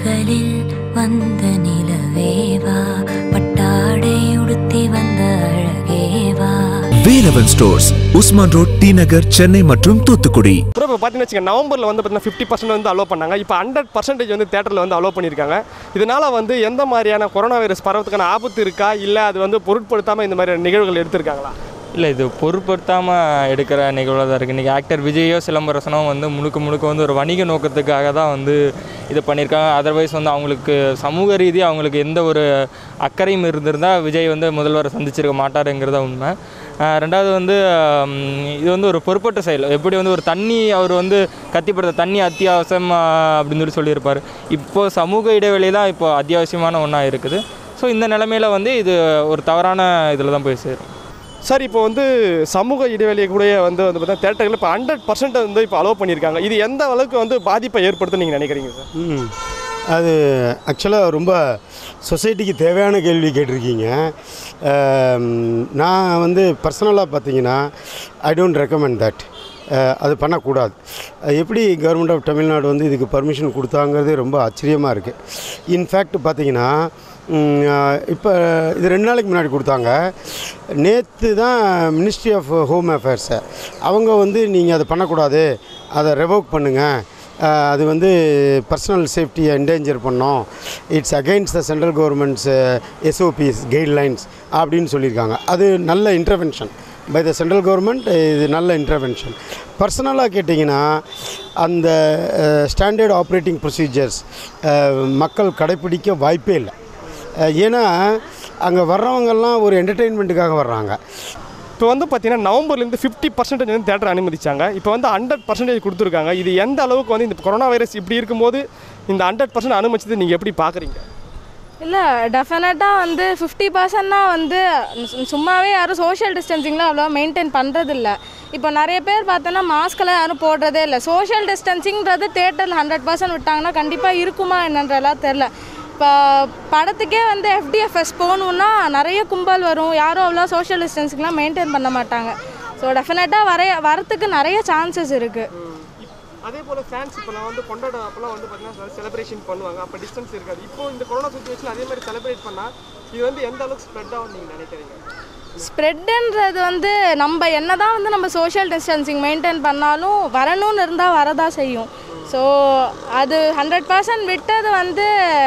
பகலில் வந்த நிலவேவா பட்டாடை உடுத்தி வந்த அழகேவா Velavan stores Usman road T Nagar Chennai மற்றும் தூத்துக்குடி ப்ரோ இப்போ பார்த்தீங்கன்னா வச்சுக்கோங்க நவம்பரில் வந்து பார்த்தீங்கன்னா ஃபிஃப்டி பர்சன்ட் வந்து அலோவ் பண்ணாங்க இப்போ ஹண்ட்ரட் பர்சன்டேஜ் வந்து தேட்டரில் வந்து அலோவ் பண்ணியிருக்காங்க இதனால் வந்து எந்த மாதிரியான கொரோனா வைரஸ் பரவத்துக்கான ஆபத்து இருக்கா இல்லை அது வந்து பொருட்படுத்தாமல் இந்த மாதிரி நிகழ்வுகள் எடுத்திருக்காங்களா இல்லை இது பொருட்படுத்தாமல் எடுக்கிற நிகழ்வாக தான் இருக்குது இன்றைக்கி ஆக்டர் விஜயோ சிலம்பரசனோ வந்து முழுக்க முழுக்க வந்து ஒரு வணிக நோக்கத்துக்காக தான் வந்து இது பண்ணியிருக்காங்க அதர்வைஸ் வந்து அவங்களுக்கு சமூக ரீதியாக அவங்களுக்கு எந்த ஒரு அக்கறையும் இருந்திருந்தால் விஜய் வந்து முதல்வரை சந்திச்சிருக்க மாட்டாருங்கிறத உண்மை ஆஹ் ரெண்டாவது வந்து ஹம், இது வந்து ஒரு பொறுப்பற்ற செயல் எப்படி வந்து ஒரு தண்ணி அவர் வந்து கத்திப்படுத்த தண்ணி அத்தியாவசியம் ஆஹ் அப்படின்னு சொல்லி சொல்லியிருப்பார் இப்போ சமூக இடைவெளி தான் இப்போ அத்தியாவசியமான ஒன்றா இருக்குது ஸோ இந்த நிலமையில வந்து இது ஒரு தவறான இதில் தான் போய் சேரும் சார் இப்போ வந்து சமூக இடைவெளியை கூட வந்து வந்து பார்த்தா தேட்டர்கள் இப்போ ஹண்ட்ரட் பர்சன்ட் வந்து இப்போ அலோவ் பண்ணியிருக்காங்க இது எந்த அளவுக்கு வந்து பாதிப்பை ஏற்படுத்தும் நீங்கள் நினைக்கிறீங்க சார் ம் அது ஆக்சுவலாக ரொம்ப சொசைட்டிக்கு தேவையான கேள்வி கேட்டிருக்கீங்க ஆம், நான் வந்து பர்சனலாக பார்த்தீங்கன்னா ஐ டோன்ட் ரெக்கமெண்ட் தட் அது பண்ணக்கூடாது அது எப்படி கவர்மெண்ட் ஆஃப் தமிழ்நாடு வந்து இதுக்கு பர்மிஷன் கொடுத்தாங்கிறதே ரொம்ப ஆச்சரியமாக இருக்குது இன்ஃபேக்ட் பார்த்தீங்கன்னா இப்போ இது ரெண்டு நாளைக்கு முன்னாடி கொடுத்தாங்க நேற்று தான் மினிஸ்ட்ரி ஆஃப் ஹோம் அஃபேர்ஸை அவங்க வந்து நீங்கள் அதை பண்ணக்கூடாது அதை ரெவோக் பண்ணுங்கள் அஹ் அது வந்து பர்சனல் சேஃப்டியை என்டேஞ்சர் பண்ணோம் it's against the central government's SOPs guidelines அப்படின்னு சொல்லியிருக்காங்க அது நல்ல intervention by the central government இது நல்ல இன்டர்வென்ஷன் பர்சனலாக கேட்டிங்கன்னா அந்த ஸ்டாண்டர்ட் ஆப்ரேட்டிங் ப்ரொசீஜர்ஸ் மக்கள் கடைப்பிடிக்க வாய்ப்பே இல்லை அஹ் ஏன்னா அங்கே வர்றவங்கெல்லாம் ஒரு என்டர்டெயின்மெண்ட்டுக்காக வர்றாங்க இப்போ வந்து பார்த்தீங்கன்னா நவம்பர்லேருந்து ஃபிஃப்டி பர்சன்டேஜ் வந்து தேட்டர் அனுமதிச்சாங்க இப்போ வந்து ஹண்ட்ரட் பர்சன்டேஜ் கொடுத்துருக்காங்க இது எந்த அளவுக்கு வந்து இந்த கொரோனா வைரஸ் இப்படி இருக்கும்போது இந்த ஹண்ட்ரட் பர்சன்ட் அனுமதிச்சது நீங்கள் எப்படி பார்க்குறீங்க இல்லை டெஃபினட்டாக வந்து ஃபிஃப்டி பர்சன்ட்னா வந்து சு- சும்மாவே யாரும் சோஷியல் டிஸ்டன்சிங்லாம் அவ்வளோ மெயின்டைன் பண்ணுறதில்ல இப்போ நிறைய பேர் பார்த்தோன்னா மாஸ்க்கெல்லாம் யாரும் போடுறதே இல்லை சோஷியல் டிஸ்டன்சிங்கிறது தேட்டரில் ஹண்ட்ரட் பர்சன்ட் விட்டாங்கன்னா கண்டிப்பாக இருக்குமா என்னன்றலாம் தெரில இப்போ படத்துக்கே வந்து எஃப்டிஎஃப்எஸ் போகணுன்னா நிறைய கும்பல் வரும் யாரும் அவ்வளோ சோஷியல் டிஸ்டன்சிங்லாம் மெயின்டைன் பண்ண மாட்டாங்க ஸோ டெஃபினட்டாக வரைய வரத்துக்கு நிறைய சான்சஸ் இருக்குது அதே போல் ஃபேன்ஸ் இப்போலாம் வந்து கொண்டாட அப்போலாம் வந்து பார்த்தீங்கன்னா செலிப்ரேஷன் பண்ணுவாங்க அப்போ டிஸ்டன்ஸ் இருக்காது இப்போ இந்த கொரோனா சுச்சுவேஷன் அதே மாதிரி செலிப்ரேட் பண்ணால் இது வந்து எந்த அளவுக்கு ஸ்ப்ரெட் ஆகும் நீங்கள் நினைக்கிறீங்க ஸ்ப்ரெட்டுன்றது வந்து நம்ம என்ன தான் வந்து நம்ம சோஷியல் டிஸ்டன்சிங் மெயின்டைன் பண்ணாலும் வரணும்னு இருந்தால் வரதான் செய்யும் ஸோ அது ஹண்ட்ரட் பர்சன்ட் விட்டது வந்து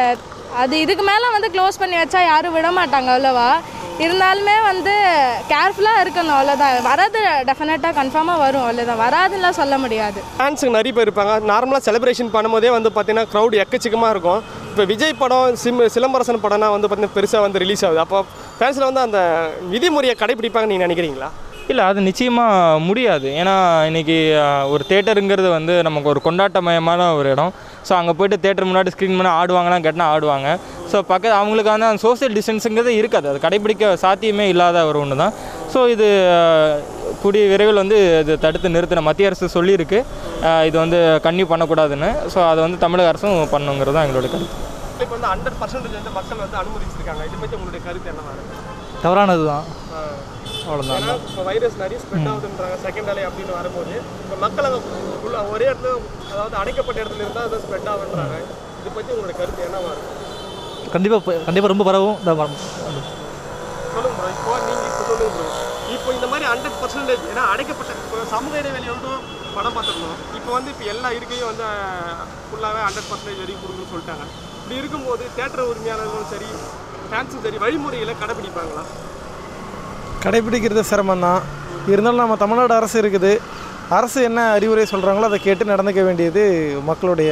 அது இதுக்கு மேலே வந்து க்ளோஸ் பண்ணி வச்சா யாரும் விட மாட்டாங்க அவ்வளோவா இருந்தாலுமே வந்து கேர்ஃபுல்லாக இருக்கணும் அவ்வளோதான் வரது டெஃபினட்டாக கன்ஃபார்மாக வரும் அவ்வளோதான் வராதுலாம் சொல்ல முடியாது ஃபேன்ஸுக்கு நிறைய பேர் இருப்பாங்க நார்மலாக செலிப்ரேஷன் பண்ணும்போதே வந்து பார்த்தீங்கன்னா க்ரௌட் எக்கச்சக்கமாக இருக்கும் இப்போ விஜய் படம் சிம் சிலம்பரசன் படம்னா வந்து பார்த்தீங்கன்னா பெருசாக வந்து ரிலீஸ் ஆகுது அப்போ ஃபேன்ஸில் வந்து அந்த விதிமுறையை கடைபிடிப்பாங்க நீங்கள் நினைக்கிறீங்களா இல்லை அது நிச்சயமாக முடியாது ஏன்னா இன்றைக்கி ஒரு தேட்டருங்கிறது வந்து நமக்கு ஒரு கொண்டாட்டமயமான ஒரு இடம் ஸோ அங்கே போயிட்டு தேட்டர் முன்னாடி ஸ்க்ரீன் பண்ணி ஆடுவாங்களாம் கேட்டால் ஆடுவாங்க ஸோ பக்கத்து அவங்களுக்கு வந்து அந்த சோஷியல் டிஸ்டன்ஸுங்கிறது இருக்காது அது கடைபிடிக்க சாத்தியமே இல்லாத ஒரு ஒன்று தான் ஸோ இது ஆஹ், கூடிய விரைவில் வந்து இது தடுத்து நிறுத்தின மத்திய அரசு சொல்லியிருக்கு ஆஹ், இது வந்து கன்னியூ பண்ணக்கூடாதுன்னு ஸோ அதை வந்து தமிழக அரசும் பண்ணுங்கிறது தான் எங்களோட கருத்து இப்போ வந்து ஹண்ட்ரட் பர்சன்டேஜ் வந்து மக்கள் வந்து அனுமதிச்சிருக்காங்க இதை பற்றி உங்களுடைய கருத்து என்னவா இருக்கு தவறானது தான் அவ்வளோதான் ஏன்னா இப்போ வைரஸ் நிறைய ஸ்ப்ரெட் ஆகுதுன்றாங்க செகண்ட் அலை அப்படின்னு வரும்போது இப்போ மக்கள் அங்கே உள்ள ஒரே இடத்துல அதாவது அடைக்கப்பட்ட இடத்துல இருந்தால் அது ஸ்ப்ரெட் ஆகுன்றாங்க இதை பற்றி உங்களுடைய கருத்து என்னவா இருக்கு கண்டிப்பாக கண்டிப்பாக ரொம்ப பரவும் இந்த வ- சொல்லுங்க ப்ரோ இப்போ நீங்கள் இப்போ சொல்லுங்க ப்ரோ இப்போ இந்த மாதிரி ஹண்ட்ரட் பர்சன்டேஜ் ஏன்னா அடைக்கப்பட்ட இப்போ சமூக இடைவெளியோட படம் பார்த்துருந்தோம் இப்போ வந்து இப்போ எல்லா இருக்கையும் வந்து ஃபுல்லாகவே ஹண்ட்ரட் பர்சன்டேஜ் வரைக்கும் கொடுக்குன்னு சொல்லிட்டாங்க இப்படி இருக்கும்போது தேட்டர் உரிமையாளர்களும் சரி ஃபேன்ஸும் சரி வழிமுறைகளை கடைபிடிப்பாங்களா கடைபிடிக்கிறது சிரமம் தான் இருந்தாலும் நம்ம தமிழ்நாடு அரசு இருக்குது அரசு என்ன அறிவுரை சொல்கிறாங்களோ அதை கேட்டு நடந்துக்க வேண்டியது மக்களுடைய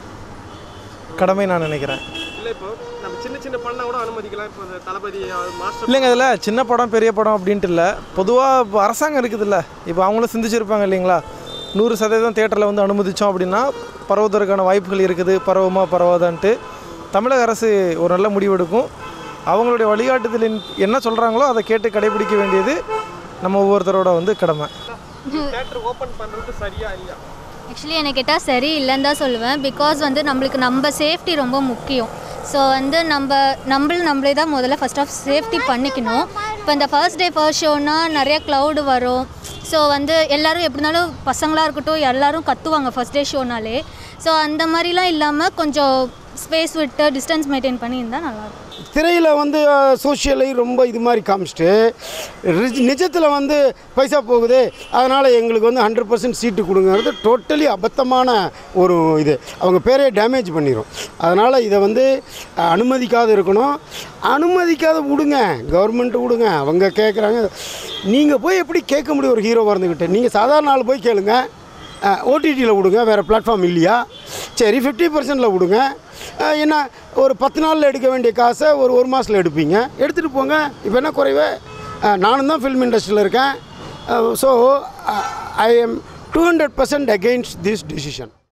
கடமை நான் நினைக்கிறேன் இல்லை இப்போ நம்ம சின்ன சின்ன படம் கூட அனுமதிக்கலாம் இப்போ இந்த தளபதி மாஸ்டர் இல்லைங்க அதில் சின்ன படம் பெரிய படம் அப்படின்ட்டு இல்லை பொதுவாக இப்போ அரசாங்கம் இருக்குதுல்ல இப்போ அவங்களும் சிந்திச்சிருப்பாங்க இல்லைங்களா நூறு சதவீதம் தேட்டரில் வந்து அனுமதித்தோம் அப்படின்னா பரவுவதற்கான வாய்ப்புகள் இருக்குது பரவுமா பரவாதான்ட்டு தமிழக அரசு ஒரு நல்ல முடிவெடுக்கும் அவங்களுடைய வழிகாட்டுதலின் என்ன சொல்கிறாங்களோ அதை கேட்டு கடைபிடிக்க வேண்டியது நம்ம ஒவ்வொருத்தரோட வந்து கடமை தேட்டர் ஓப்பன் பண்ணுறது சரியா இல்லையா ஆக்சுவலி என்னை கேட்டால் சரி இல்லைன்னு தான் சொல்லுவேன் பிகாஸ் வந்து நம்மளுக்கு நம்ம சேஃப்டி ரொம்ப முக்கியம் ஸோ வந்து நம்ம நம்மள நம்மளே தான் முதல்ல ஃபஸ்ட் ஆஃப் சேஃப்டி பண்ணிக்கணும் இப்போ இந்த ஃபர்ஸ்ட் டே ஃபர்ஸ்ட் ஷோனா நிறைய க்ளவுடு வரும் ஸோ வந்து எல்லாரும் எப்படி இருந்தாலும் பசங்களாக இருக்கட்டும் எல்லாரும் கத்துவாங்க ஃபர்ஸ்ட் டே ஷோனாலே ஸோ அந்த மாதிரிலாம் இல்லாமல் கொஞ்சம் ஸ்பேஸ் விட்டு டிஸ்டன்ஸ் மெயின்டைன் பண்ணி இருந்தால் நல்லாயிருக்கும் திரையில் வந்து சோஷியலை ரொம்ப இது மாதிரி காமிச்சிட்டு நிஜத்தில் வந்து பைசா போகுது அதனால் எங்களுக்கு வந்து ஹண்ட்ரட் பர்சன்ட் சீட்டு கொடுங்கிறது டோட்டலி அபத்தமான ஒரு இது அவங்க பேரே டேமேஜ் பண்ணிடும் அதனால் இதை வந்து அஹ், அனுமதிக்காத இருக்கணும் அனுமதிக்காத விடுங்க கவர்மெண்ட்டு விடுங்க அவங்க கேட்குறாங்க நீங்கள் போய் எப்படி கேட்க முடியும் ஒரு ஹீரோவாக இருந்துக்கிட்டு நீங்கள் சாதாரண ஆள் போய் கேளுங்க ஓடிடியில் விடுங்க வேறு பிளாட்ஃபார்ம் இல்லையா சரி ஃபிஃப்டி பர்சன்டில் விடுங்க அஹ், என்ன ஒரு பத்து நாளில் எடுக்க வேண்டிய காசை ஒரு ஒரு மாதத்தில் எடுப்பீங்க எடுத்துகிட்டு போங்க இப்போ என்ன குறைவு அஹ், நானும் தான் ஃபில்ம் இண்டஸ்ட்ரியில் இருக்கேன் so I am too hundred percent against this decision